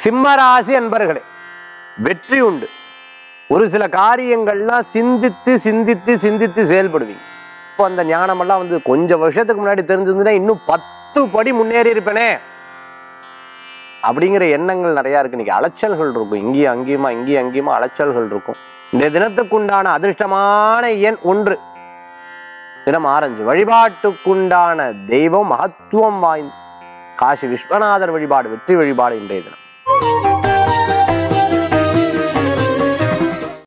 சிம்மராசி அன்பர்களே வெற்றி உண்டு ஒரு சில காரியங்கள்லாம் சிந்தித்து சிந்தித்து சிந்தித்து செயல்படுவீங்க இப்போ அந்த ஞானமெல்லாம் வந்து கொஞ்சம் வருஷத்துக்கு முன்னாடி தெரிஞ்சிருந்துன்னா இன்னும் பத்து படி முன்னேறி இருப்பேனே அப்படிங்கிற எண்ணங்கள் நிறையா இருக்கு இன்னைக்கு அலைச்சல்கள் இருக்கும் இங்கேயும் அங்கேயுமா இங்கேயும் அங்கேயுமா அலைச்சல்கள் இருக்கும் இந்த தினத்துக்குண்டான அதிர்ஷ்டமான எண் ஒன்று தினம் ஆரஞ்சு வழிபாட்டுக்குண்டான தெய்வம் மகத்துவம் வாய்ந்த காசி விஸ்வநாதர் வழிபாடு வெற்றி வழிபாடு இன்றைய தினம்